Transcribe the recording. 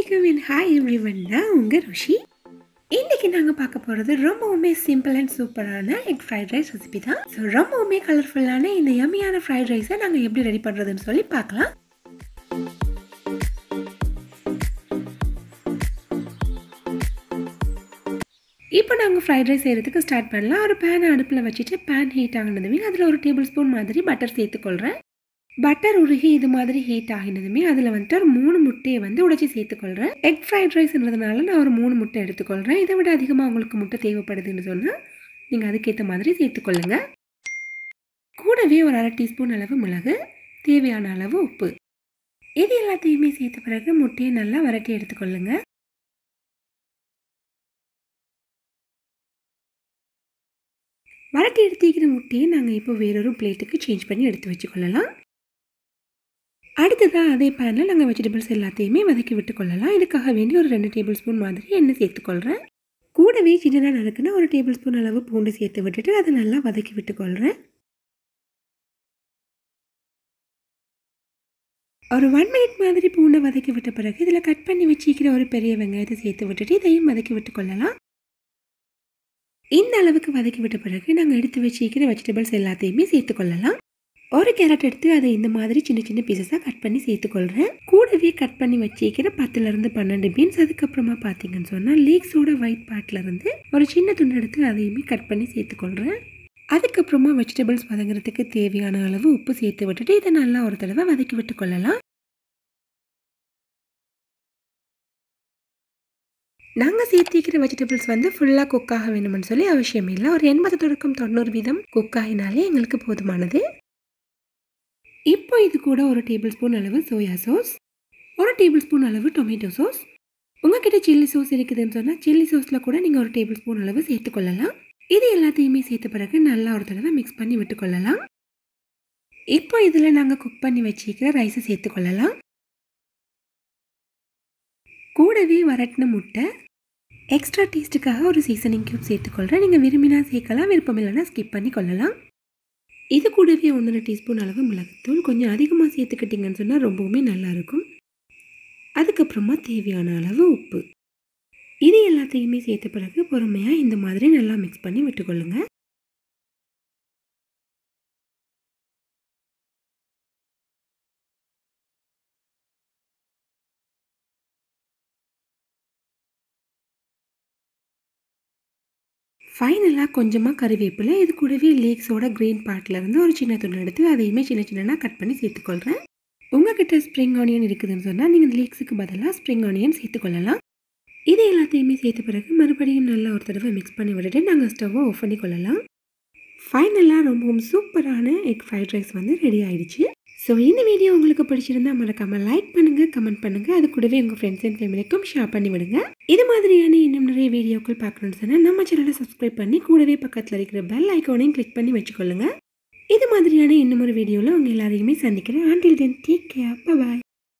வலைக்கம் என் hi everyone நான் உங்கள் ருஷி இன்றைக்கி நாங்கள் பார்க்க போகிறது ரொம்பவுமே சிம்பிள் அண்ட் சூப்பரான எக் ஃப்ரைட் ரைஸ் ரெசிபி தான் ஸோ ரொம்பவுமே கலர்ஃபுல்லான இந்த யம்மியான ஃப்ரைட் ரைஸை நாங்கள் எப்படி ரெடி பண்ணுறதுன்னு சொல்லி பார்க்கலாம் இப்போ நாங்கள் ஃப்ரைட் ரைஸ் செய்கிறதுக்கு ஸ்டார்ட் பண்ணலாம் ஒரு பேனை அடுப்பில் வச்சுட்டு பேன் ஹீட் ஆகினதுமே அதில் ஒரு டேபிள் ஸ்பூன் மாதிரி பட்டர் சேர்த்துக்கொள்கிறேன் பட்டர் உருகி இது மாதிரி ஹீட் ஆகினதுமே அதில் வந்துட்டு ஒரு மூணு முட்டையை வந்து உடைச்சி சேர்த்துக்கொள்கிறேன் எக் ஃப்ரைட் ரைஸ்ன்றதுனால நான் ஒரு மூணு முட்டை எடுத்துக்கொள்கிறேன் இதை விட அதிகமாக உங்களுக்கு முட்டை தேவைப்படுதுன்னு சொன்னால் நீங்கள் அதுக்கேற்ற மாதிரி சேர்த்துக்கொள்ளுங்க கூடவே ஒரு அரை டீஸ்பூன் அளவு மிளகு தேவையான அளவு உப்பு இது எல்லாத்தையுமே சேர்த்த பிறகு முட்டையை நல்லா வரட்டி எடுத்துக்கொள்ளுங்க வரட்டி எடுத்துக்கிற முட்டையை நாங்கள் இப்போ வேறொரு பிளேட்டுக்கு சேஞ்ச் பண்ணி எடுத்து வச்சுக்கொள்ளலாம் அடுத்ததாக அதே பேனில் நாங்கள் வெஜிடபிள்ஸ் எல்லாத்தையுமே வதக்கி விட்டுக்கொள்ளலாம் இதுக்காக வேண்டி ஒரு ரெண்டு டேபிள் ஸ்பூன் மாதிரி எண்ணெய் சேர்த்துக்கொள்கிறேன் கூடவே சின்னதாக நறுக்குன்னா ஒரு டேபிள் ஸ்பூன் அளவு பூண்டு சேர்த்து விட்டுட்டு அதை நல்லா வதக்கி விட்டுக்கொள்கிறேன் ஒரு ஒன் மினிட் மாதிரி பூண்டை வதக்கி விட்ட பிறகு இதில் கட் பண்ணி வச்சிக்கிற ஒரு பெரிய வெங்காயத்தை சேர்த்து விட்டுட்டு இதையும் வதக்கி விட்டுக்கொள்ளலாம் இந்த அளவுக்கு வதக்கி விட்ட பிறகு நாங்கள் எடுத்து வச்சிக்கிற வெஜிடபிள்ஸ் எல்லாத்தையுமே சேர்த்துக்கொள்ளலாம் ஒரு கேரட் எடுத்து அதை இந்த மாதிரி சின்ன சின்ன பீசஸாக கட் பண்ணி சேர்த்துக்கொள்கிறேன் கூடவே கட் பண்ணி வச்சிக்கிற பத்துலேருந்து பன்னெண்டு பீன்ஸ் அதுக்கப்புறமா பார்த்தீங்கன்னு சொன்னால் லீக்ஸோட ஒயிட் பார்ட்லேருந்து ஒரு சின்ன துண்டு எடுத்து அதையுமே கட் பண்ணி சேர்த்துக்கொள்கிறேன் அதுக்கப்புறமா வெஜிடபிள்ஸ் வதங்குறதுக்கு தேவையான அளவு உப்பு சேர்த்து விட்டுட்டு இதை நல்லா ஒரு தடவை வதக்கி விட்டு கொள்ளலாம் நாங்கள் சேர்த்திக்கிற வெஜிடபிள்ஸ் வந்து ஃபுல்லாக குக் ஆக வேணும்னு சொல்லி அவசியம் இல்லை ஒரு எண்பது தொடக்கம் தொண்ணூறு வீதம் குக் ஆகினாலே எங்களுக்கு போதுமானது இப்போ இது கூட ஒரு டேபிள் ஸ்பூன் அளவு சோயா சாஸ் ஒரு டேபிள் ஸ்பூன் அளவு டொமேட்டோ சாஸ் உங்ககிட்ட சில்லி சாஸ் இருக்குதுன்னு சொன்னால் சில்லி சாஸில் கூட நீங்கள் ஒரு டேபிள் ஸ்பூன் அளவு சேர்த்துக்கொள்ளலாம் இது எல்லாத்தையுமே சேர்த்த பிறகு நல்லா ஒரு தடவை மிக்ஸ் பண்ணி விட்டுக்கொள்ளலாம் இப்போ இதில் நாங்கள் குக் பண்ணி வச்சிக்கிற ரைஸை சேர்த்துக்கொள்ளலாம் கூடவே வரட்டின முட்டை எக்ஸ்ட்ரா டேஸ்ட்டுக்காக ஒரு சீசனிங் க்யூப் சேர்த்துக்கொள்கிறேன் நீங்கள் விரும்பினா சேர்க்கலாம் விருப்பம் இல்லைன்னா ஸ்கிப் பண்ணி கொள்ளலாம் இது கூடவே ஒன்றரை டீஸ்பூன் அளவு மிளகுத்தூள் கொஞ்சம் அதிகமாக சேர்த்துக்கிட்டிங்கன்னு சொன்னால் ரொம்பவுமே நல்லாயிருக்கும் அதுக்கப்புறமா தேவையான அளவு உப்பு இது எல்லாத்தையுமே சேர்த்த பிறகு பொறுமையாக இந்த மாதிரி நல்லா மிக்ஸ் பண்ணி விட்டுக்கொள்ளுங்க ஃபைனலாக கொஞ்சமாக கறிவேப்பிலை இது கூடவே லேக்ஸோட க்ரீன் பார்ட்லேருந்து ஒரு சின்ன துணி எடுத்து அதையுமே சின்ன சின்னதாக கட் பண்ணி சேர்த்துக்கொள்கிறேன் உங்ககிட்ட ஸ்ப்ரிங் ஆனியன் இருக்குதுன்னு சொன்னால் நீங்கள் லேக்ஸுக்கு பதிலாக ஸ்ப்ரிங் ஆனியன் சேர்த்துக்கொள்ளலாம் இது எல்லாத்தையுமே சேர்த்த பிறகு மறுபடியும் நல்லா ஒரு தடவை மிக்ஸ் பண்ணி விட்டுட்டு நாங்கள் ஸ்டவ்வை ஆஃப் பண்ணி கொள்ளலாம் ஃபைனலாக ரொம்பவும் சூப்பரான எக் ஃப்ரைட் ரைஸ் வந்து ரெடி ஆயிடுச்சு ஸோ இந்த வீடியோ உங்களுக்கு பிடிச்சிருந்தா மறக்காமல் லைக் பண்ணுங்கள் கமெண்ட் பண்ணுங்கள் அது கூடவே உங்கள் ஃப்ரெண்ட்ஸ் அண்ட் ஃபேமிலிக்கும் ஷேர் பண்ணி விடுங்க இது மாதிரியான இன்னும் நிறைய வீடியோக்கள் பார்க்கணும்னு சொன்னால் நம்ம சேனலை சப்ஸ்கிரைப் பண்ணி கூடவே பக்கத்தில் இருக்கிற பெல் ஐக்கானையும் கிளிக் பண்ணி வச்சுக்கொள்ளுங்க இது மாதிரியான இன்னும் ஒரு வீடியோவில் உங்கள் எல்லாரையுமே சந்திக்கிறேன் ஆண்டில் தென் டேக் கேர் பாய்